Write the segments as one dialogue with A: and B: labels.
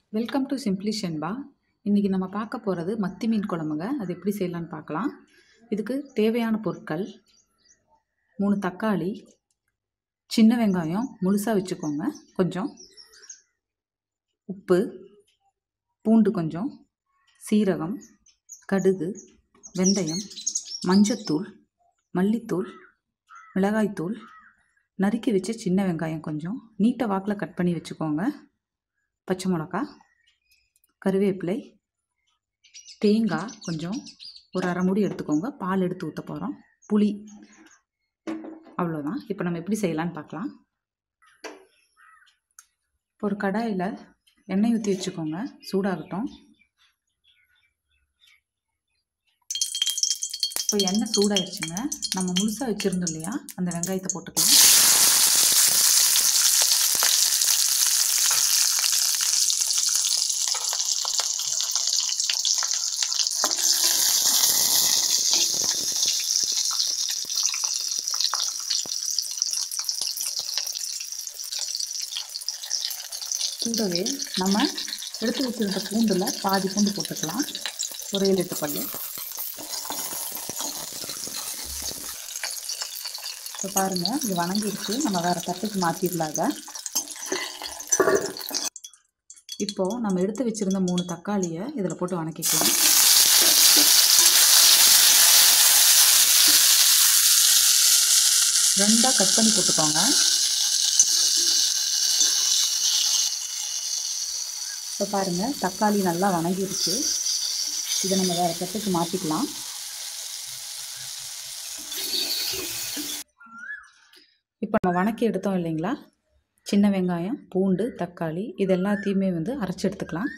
A: welcome to simply ஷென்பா இன்றைக்கி நம்ம பார்க்க போகிறது மத்தி மீன் குழம்புங்க அது எப்படி செய்யலான்னு பார்க்கலாம் இதுக்கு தேவையான பொருட்கள் மூணு தக்காளி சின்ன வெங்காயம் முழுசாக வச்சுக்கோங்க கொஞ்சம் உப்பு பூண்டு கொஞ்சம் சீரகம் கடுகு வெந்தயம் மஞ்சத்தூள் மல்லித்தூள் மிளகாய்த்தூள் நறுக்கி வச்ச சின்ன வெங்காயம் கொஞ்சம் நீட்டை வாக்கில் கட் பண்ணி வச்சுக்கோங்க பச்சை மிளகா கருவேப்பிலை தேங்காய் கொஞ்சம் ஒரு அரை மூடி எடுத்துக்கோங்க பால் எடுத்து ஊற்ற போகிறோம் புளி அவ்வளோதான் இப்போ நம்ம எப்படி செய்யலான்னு பார்க்கலாம் இப்போ ஒரு கடாயில் எண்ணெய் ஊற்றி வச்சுக்கோங்க சூடாகட்டும் இப்போ எண்ணெய் சூடாயிடுச்சுங்க நம்ம முழுசாக வச்சுருந்தோம் இல்லையா அந்த வெங்காயத்தை போட்டுக்கலாம் கூடவே நம்ம எடுத்து வச்சிருந்த பூண்டில் பாதி பூண்டு போட்டுக்கலாம் ஒரு ஏழு எட்டு பல்லு இப்போ பாருங்கள் இது வணங்கிடுச்சு நம்ம வேறு தட்டுக்கு மாற்றிடலாம் அதை இப்போது நம்ம எடுத்து வச்சுருந்த மூணு தக்காளியை இதில் போட்டு வணக்கிக்கலாம் ரெண்டாக கட் பண்ணி போட்டுக்கோங்க இப்போ பாருங்கள் தக்காளி நல்லா வணங்கிருச்சு இதை நம்ம வேறு தட்டுக்கு மாற்றிக்கலாம் இப்போ நம்ம வணக்கி எடுத்தோம் இல்லைங்களா சின்ன வெங்காயம் பூண்டு தக்காளி இது எல்லாத்தையுமே வந்து அரைச்சி எடுத்துக்கலாம்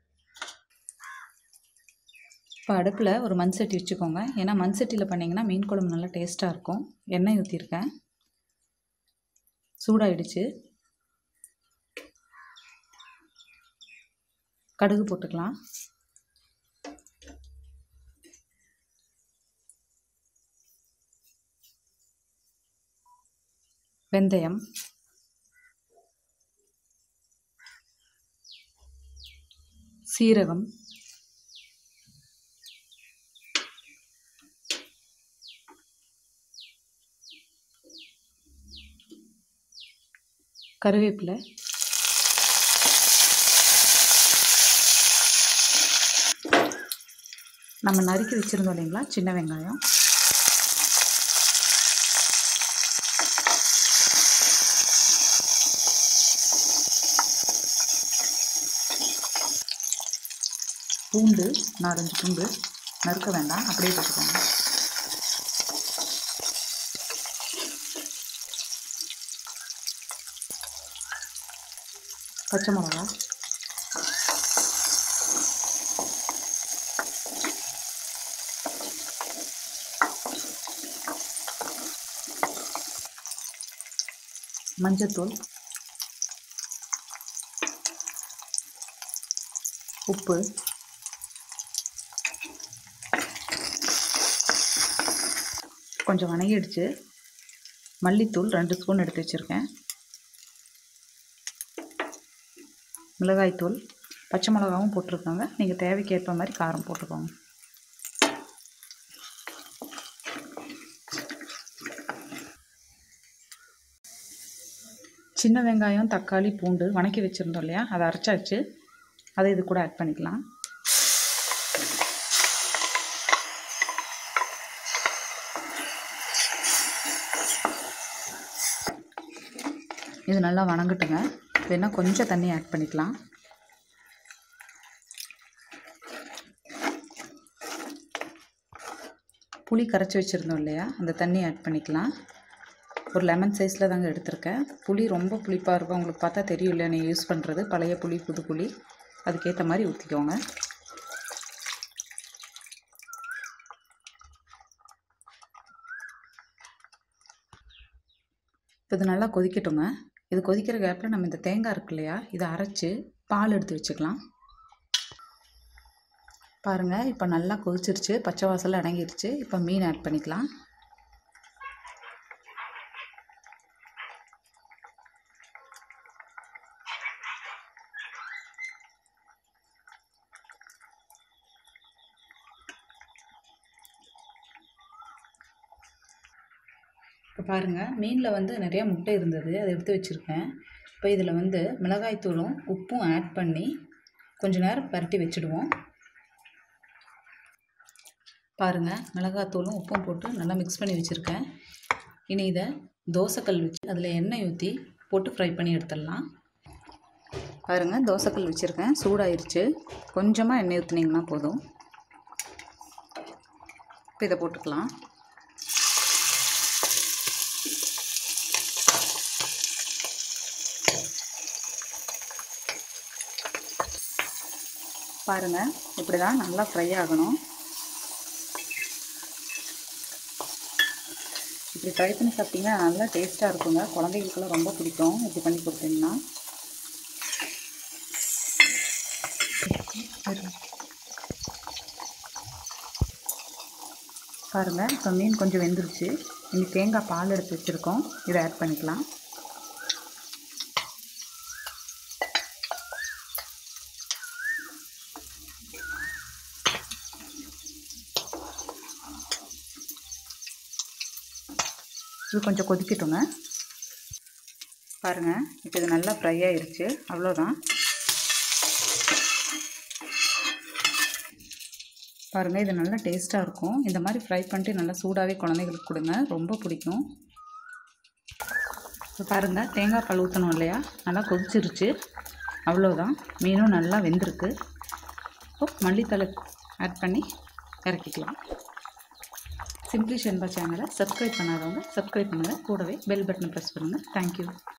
A: இப்போ அடுப்பில் ஒரு மண் சட்டி வச்சுக்கோங்க ஏன்னா மண் சட்டியில் பண்ணிங்கன்னா மீன் குழம்பு நல்லா டேஸ்ட்டாக இருக்கும் எண்ணெய் ஊற்றிருக்கேன் சூடாயிடுச்சு கடுகு போட்டுக்கலாம் வெந்தயம் சீரகம் கருவேப்பிலை நம்ம நறுக்கி வச்சுருந்தோம் இல்லைங்களா சின்ன வெங்காயம் பூண்டு நாலஞ்சு பூண்டு நறுக்க வேண்டாம் அப்படியே போட்டுக்கோங்க பச்சை மிளகா மஞ்சத்தூள் உப்பு கொஞ்சம் வணங்கிடுச்சு மல்லித்தூள் ரெண்டு ஸ்பூன் எடுத்து வச்சுருக்கேன் மிளகாய்த்தூள் பச்சை மிளகாவும் போட்டிருக்காங்க நீங்கள் தேவைக்கு ஏற்ப மாதிரி காரம் போட்டுக்கோங்க சின்ன வெங்காயம் தக்காளி பூண்டு வணக்கி வச்சுருந்தோம் இல்லையா அதை அரைச்சாச்சு அதை இது கூட ஆட் பண்ணிக்கலாம் இது நல்லா வணங்கட்டுங்க வேணால் கொஞ்சம் தண்ணி ஆட் பண்ணிக்கலாம் புளி கரைச்சி வச்சுருந்தோம் இல்லையா அந்த தண்ணி ஆட் பண்ணிக்கலாம் ஒரு லெமன் சைஸில் தாங்க எடுத்திருக்கேன் புளி ரொம்ப புளிப்பாக இருக்கும் உங்களுக்கு பார்த்தா தெரியும் இல்லையா நீங்கள் யூஸ் பண்ணுறது பழைய புளி புது புளி அதுக்கேற்ற மாதிரி ஊற்றிக்கோங்க இப்போ இது நல்லா கொதிக்கட்டுங்க இது கொதிக்கிற கேப்பில் நம்ம இந்த தேங்காய் இருக்கு இல்லையா இதை அரைச்சி பால் எடுத்து வச்சுக்கலாம் பாருங்கள் இப்போ நல்லா கொதிச்சிருச்சு பச்சை வாசல் அடங்கிருச்சு இப்போ மீன் ஆட் பண்ணிக்கலாம் இப்போ பாருங்கள் மீனில் வந்து நிறையா முட்டை இருந்தது அதை எடுத்து வச்சுருக்கேன் இப்போ இதில் வந்து மிளகாய்த்தூளும் உப்பும் ஆட் பண்ணி கொஞ்ச நேரம் பரட்டி வச்சுடுவோம் பாருங்கள் மிளகாத்தூளும் உப்பும் போட்டு நல்லா மிக்ஸ் பண்ணி வச்சுருக்கேன் இனி இதை தோசைக்கல் வச்சு அதில் எண்ணெய் ஊற்றி போட்டு ஃப்ரை பண்ணி எடுத்துடலாம் பாருங்கள் தோசைக்கல் வச்சுருக்கேன் சூடாயிருச்சு கொஞ்சமாக எண்ணெய் ஊற்றுனீங்கன்னா போதும் இப்போ இதை போட்டுக்கலாம் பாருங்கள் இப்படி தான் நல்லா ஃப்ரை ஆகணும் இப்படி ட்ரை பண்ணி சாப்பிட்டிங்கன்னா நல்லா டேஸ்ட்டாக இருக்குங்க குழந்தைகளுக்கெல்லாம் ரொம்ப பிடிக்கும் இப்படி பண்ணி கொடுத்தீங்கன்னா பாருங்கள் இப்போ மீன் கொஞ்சம் வெந்துருச்சு இனி தேங்காய் பால் எடுத்து வச்சுருக்கோம் இதை ஆட் பண்ணிக்கலாம் இது கொஞ்சம் கொதிக்கட்டுங்க பாருங்கள் இப்போ இது நல்லா ஃப்ரை ஆயிருச்சு அவ்வளோதான் பாருங்கள் இது நல்லா டேஸ்ட்டாக இருக்கும் இந்த மாதிரி ஃப்ரை பண்ணிட்டு நல்லா சூடாகவே குழந்தைகளுக்கு கொடுங்க ரொம்ப பிடிக்கும் இப்போ பாருங்கள் தேங்காய் பால் ஊற்றணும் இல்லையா நல்லா கொதிச்சிருச்சு அவ்வளோதான் மீனும் நல்லா வெந்திருக்கு இப்போ மல்லித்தலை ஆட் பண்ணி இறக்கிக்கலாம் சிம்பிளி ஷென்பா சேனலை சப்ஸ்கிரைப் பண்ணாதவங்க சப்ஸ்கிரைப் பண்ணுங்கள் கூடவே பெல் பட்டனை ப்ரெஸ் பண்ணுங்கள் தேங்க்யூ